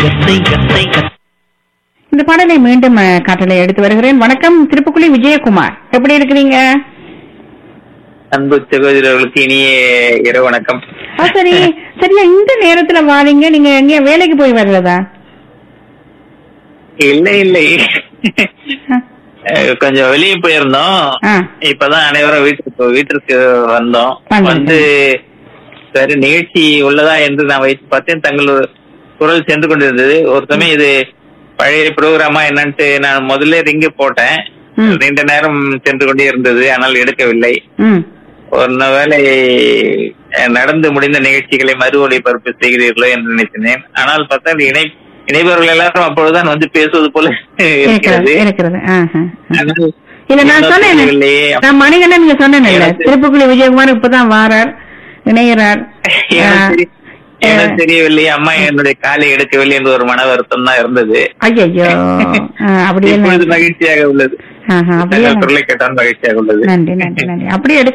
கத்தை கத்தை கத்தை இந்த பாடலை மீண்டும் அஹ், காற்றலை எடுத்து வருகிறேன் வணக்கம் திருப்புக்குழி விஜயகுமார் எப்படி இருக்கிறீங்க அன்பு சகோதரர்களுக்கு இனிய இரவு வணக்கம் ஆ, சரி சரியா இந்த நேரத்துல வாரீங்க நீங்க எங்க வேலைக்கு போய் வர்றதா இல்லை இல்லை ஆ, அஹ் கொஞ்சம் வெளியே போயிருந்தோம் ஆ, இப்பதான் அனைவரும் வீட்டுக்கு வீட்டிற்கு வந்தோம் வந்தீங்க. வந்து சரி நிகழ்ச்சி உள்ளதா என்று நான் வைத்து பார்த்தேன் தங்கள் குரல் சென்று கொண்டிருந்தது ஒரு சமயம் இது பழைய ப்ரோக்ராமா என்னன்ட்டு நான் முதல்ல ரிங்கு போட்டேன் ம். நீண்ட நேரம் சென்று கொண்டே இருந்தது ஆனால் எடுக்கவில்லை ம். ஒரு வேளை அஹ், நடந்து முடிந்த நிகழ்ச்சிகளை மறு ஒளிபரப்பு செய்கிறீர்களோ என்று நினைத்தேன் ஆனால் பார்த்தால் இணை இணைபவர்கள் எல்லாரும் அப்பொழுதுதான் வந்து பேசுவது போல இருக்கிறது இருக்கிறது இருக்கிறது ஆஹா. ஆனால் இல்ல நான் இன்னும் சொன்னேன் தெரியவில்லையே. நான் மணிகண்டன் நீங்க சொன்னேன் இல்ல எனக்கு- திருப்புக்குழி விஜயகுமார் இப்பதான் வாரார் இணைகிறார் எனக்கு தெரி- எனக்கு தெரியவில்லை அம்மா என்னுடைய காலை எடுக்கவில்லை என்று ஒரு மன வருத்தம் தான் இருந்தது ஐயோ அப்படி இப்பொழுது என்ன மகிழ்ச்சியாக உள்ளது ஆஹா, அப்படியே தங்கள் குரலை கேட்டால் மகிழ்ச்சியாக உள்ளது நன்றி நன்றி நன்றி அப்படி